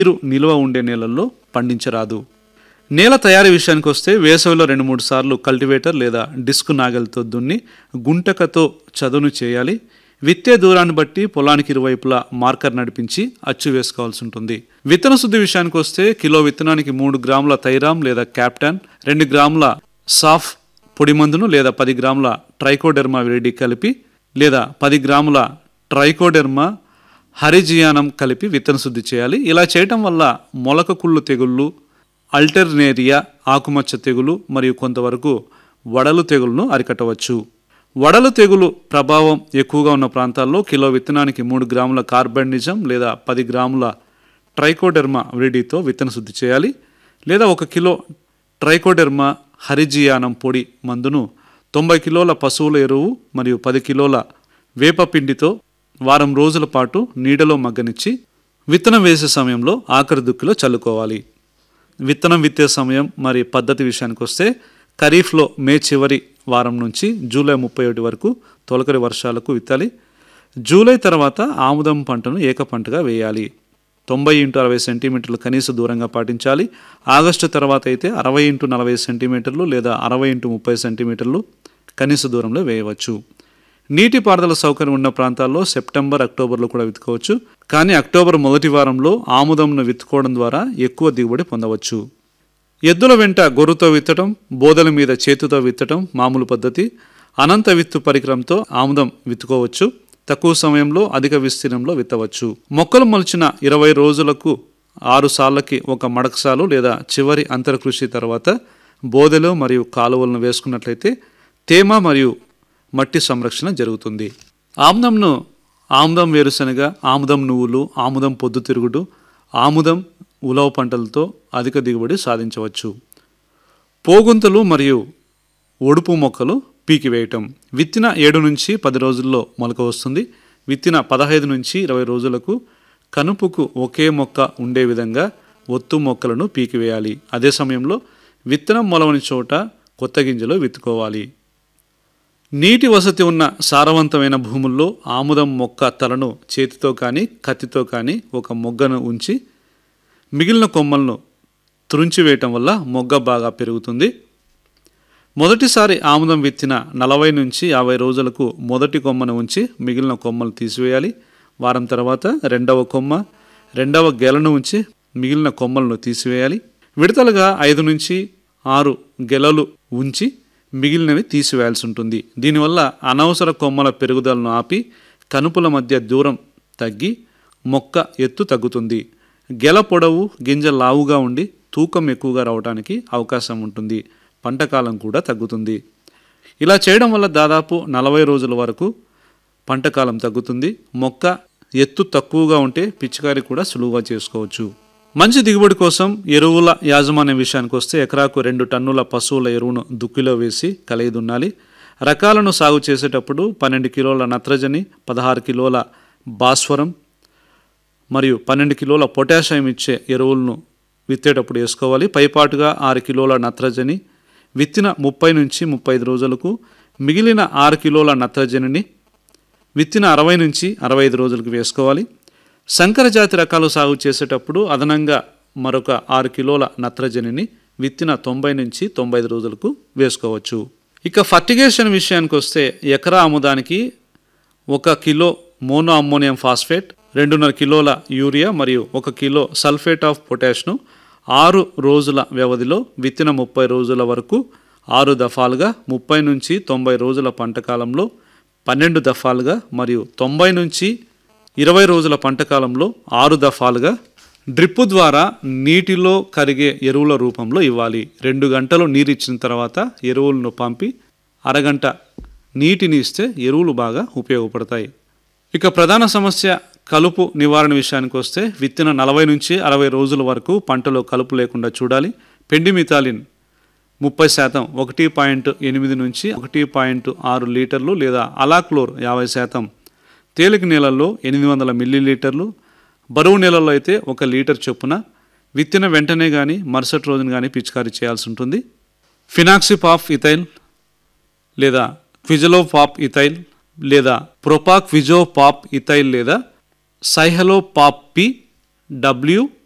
నీరు నిల్వ ఉండే నేలల్లో పండించరాదు నేల తయారీ విషయానికి వస్తే వేసవిలో రెండు మూడు సార్లు కల్టివేటర్ లేదా డిస్క్ నాగలితో దున్ని గుంటకతో చదును చేయాలి విత్తే దూరాన్ని బట్టి పొలానికి ఇరువైపులా మార్కర్ నడిపించి అచ్చు వేసుకోవాల్సి ఉంటుంది విత్తన శుద్ధి విషయానికి వస్తే కిలో విత్తనానికి మూడు గ్రాముల థైరామ్ లేదా క్యాప్టాన్ రెండు గ్రాముల సాఫ్ పొడి మందును లేదా పది గ్రాముల ట్రైకోడెర్మా విరిడి కలిపి లేదా పది గ్రాముల ట్రైకోడెర్మా హరిజియానం కలిపి విత్తన శుద్ధి చేయాలి ఇలా చేయటం వల్ల మొలక కుళ్ళు తెగుళ్ళు అల్టర్నేరియా ఆకుమచ్చ తెగులు మరియు కొంతవరకు వడలు తెగులును అరికట్టవచ్చు వడలు తెగులు ప్రభావం ఎక్కువగా ఉన్న ప్రాంతాల్లో కిలో విత్తనానికి మూడు గ్రాముల కార్బనిజం లేదా పది గ్రాముల ట్రైకోడెర్మా విడితో విత్తన శుద్ధి చేయాలి లేదా ఒక కిలో ట్రైకోడెర్మా హరిజియానం పొడి మందును తొంభై కిలోల పశువుల ఎరువు మరియు పది కిలోల వేపపిండితో వారం రోజుల పాటు నీడలో మగ్గనిచ్చి విత్తనం వేసే సమయంలో ఆఖరి దుక్కిలో చల్లుకోవాలి విత్తనం విత్తే సమయం మరి పద్ధతి విషయానికి వస్తే ఖరీఫ్లో మే చివరి వారం నుంచి జూలై ముప్పై ఒకటి వరకు తొలకరి వర్షాలకు విత్తాలి జూలై తర్వాత ఆముదం పంటను ఏక పంటగా వేయాలి తొంభై ఇంటూ అరవై సెంటీమీటర్లు కనీస దూరంగా పాటించాలి ఆగస్టు తర్వాత అయితే అరవై ఇంటూ నలభై సెంటీమీటర్లు లేదా అరవై ఇంటూ ముప్పై సెంటీమీటర్లు కనీస దూరంలో వేయవచ్చు నీటిపారుదల సౌకర్యం ఉన్న ప్రాంతాల్లో సెప్టెంబర్ అక్టోబర్లో కూడా విత్తుకోవచ్చు కానీ అక్టోబర్ మొదటి వారంలో ఆముదంను విత్తుకోవడం ద్వారా ఎక్కువ దిగుబడి పొందవచ్చు ఎద్దుల వెంట గొర్రుతో విత్తటం బోదల మీద చేతితో విత్తటం మామూలు పద్ధతి అనంత విత్తు పరికరంతో ఆముదం విత్తుకోవచ్చు తక్కువ సమయంలో అధిక విస్తీర్ణంలో విత్తవచ్చు మొక్కలు మొలిచిన ఇరవై రోజులకు ఆరు సార్లకి ఒక మడకసాలు లేదా చివరి అంతరకృషి తర్వాత బోదెలు మరియు కాలువలను వేసుకున్నట్లయితే తేమ మరియు మట్టి సంరక్షణ జరుగుతుంది ఆముదంను ఆముదం వేరుశనగ ఆముదం నువ్వులు ఆముదం పొద్దుతిరుగుడు ఆముదం ఉలవ పంటలతో అధిక దిగుబడి సాధించవచ్చు పోగుంతలు మరియు ఒడుపు మొక్కలు పీకివేయటం విత్తిన ఏడు నుంచి పది రోజుల్లో మొలక వస్తుంది విత్తిన పదహైదు నుంచి ఇరవై రోజులకు కనుపుకు ఒకే మొక్క ఉండే విధంగా ఒత్తు మొక్కలను పీకివేయాలి అదే సమయంలో విత్తనం మొలవని చోట కొత్త గింజలు విత్తుకోవాలి నీటి వసతి ఉన్న సారవంతమైన భూముల్లో ఆముదం మొక్క తలను చేతితో కానీ కత్తితో కానీ ఒక మొగ్గను ఉంచి మిగిలిన కొమ్మలను త్రుంచివేయటం వల్ల మొగ్గ బాగా పెరుగుతుంది మొదటిసారి ఆముదం విత్తిన నలభై నుంచి యాభై రోజులకు మొదటి కొమ్మను ఉంచి మిగిలిన కొమ్మలు తీసివేయాలి వారం తర్వాత రెండవ కొమ్మ రెండవ గెలను ఉంచి మిగిలిన కొమ్మలను తీసివేయాలి విడతలుగా ఐదు నుంచి ఆరు గెలలు ఉంచి మిగిలినవి తీసివేయాల్సి ఉంటుంది దీనివల్ల అనవసర కొమ్మల పెరుగుదలను ఆపి కనుపుల మధ్య దూరం తగ్గి మొక్క ఎత్తు తగ్గుతుంది గెల పొడవు గింజ లావుగా ఉండి తూకం ఎక్కువగా రావడానికి అవకాశం ఉంటుంది పంట కాలం కూడా తగ్గుతుంది ఇలా చేయడం వల్ల దాదాపు నలభై రోజుల వరకు పంట కాలం తగ్గుతుంది మొక్క ఎత్తు తక్కువగా ఉంటే పిచికారి కూడా సులువుగా చేసుకోవచ్చు మంచి దిగుబడి కోసం ఎరువుల యాజమాన్య విషయానికి వస్తే ఎకరాకు రెండు టన్నుల పశువుల ఎరువును దుక్కిలో వేసి కలిగి దున్నాలి రకాలను సాగు చేసేటప్పుడు పన్నెండు కిలోల నత్రజని పదహారు కిలోల భాస్వరం మరియు పన్నెండు కిలోల పొటాషియం ఇచ్చే ఎరువులను విత్తేటప్పుడు వేసుకోవాలి పైపాటుగా ఆరు కిలోల నత్రజని విత్తిన ముప్పై నుంచి ముప్పై ఐదు రోజులకు మిగిలిన ఆరు కిలోల నత్రజనిని విత్తిన అరవై నుంచి అరవై ఐదు రోజులకు వేసుకోవాలి సంకర జాతి రకాలు సాగు చేసేటప్పుడు అదనంగా మరొక ఆరు కిలోల నత్రజనిని విత్తిన తొంభై నుంచి తొంభై ఐదు రోజులకు వేసుకోవచ్చు ఇక ఫర్టిగేషన్ విషయానికి వస్తే ఎకరా ఆముదానికి ఒక కిలో మోనో అమ్మోనియం ఫాస్ఫేట్ రెండున్నర కిలోల యూరియా మరియు ఒక కిలో సల్ఫేట్ ఆఫ్ పొటాష్ను ఆరు రోజుల వ్యవధిలో విత్తిన ముప్పై రోజుల వరకు ఆరు దఫాలుగా ముప్పై నుంచి తొంభై రోజుల పంట కాలంలో పన్నెండు దఫాలుగా మరియు తొంభై నుంచి ఇరవై రోజుల పంట కాలంలో ఆరు దఫాలుగా డ్రిప్పు ద్వారా నీటిలో కరిగే ఎరువుల రూపంలో ఇవ్వాలి రెండు గంటలు నీరు ఇచ్చిన తర్వాత ఎరువులను పంపి అరగంట నీటిని ఇస్తే ఎరువులు బాగా ఉపయోగపడతాయి ఇక ప్రధాన సమస్య కలుపు నివారణ విషయానికి వస్తే విత్తిన నలభై నుంచి అరవై రోజుల వరకు పంటలో కలుపు లేకుండా చూడాలి పెండిమిథాలిన్ ముప్పై శాతం ఒకటి పాయింట్ ఎనిమిది నుంచి ఒకటి పాయింట్ ఆరు లీటర్లు లేదా అలాక్లోర్ యాభై శాతం తేలిక నీళ్ళల్లో ఎనిమిది వందల మిల్లీ లీటర్లు బరువు నీళ్ళల్లో అయితే ఒక లీటర్ చొప్పున విత్తిన వెంటనే కానీ మరుసటి రోజున కానీ పిచికారీ చేయాల్సి ఉంటుంది ఫినాక్సిపాఫ్ ఇథైల్ లేదా క్విజలోపాప్ ఇథైల్ లేదా ప్రొపాక్ విజోపాప్ ఇథైల్ లేదా సైహలోపాప్ పి డబ్ల్యూ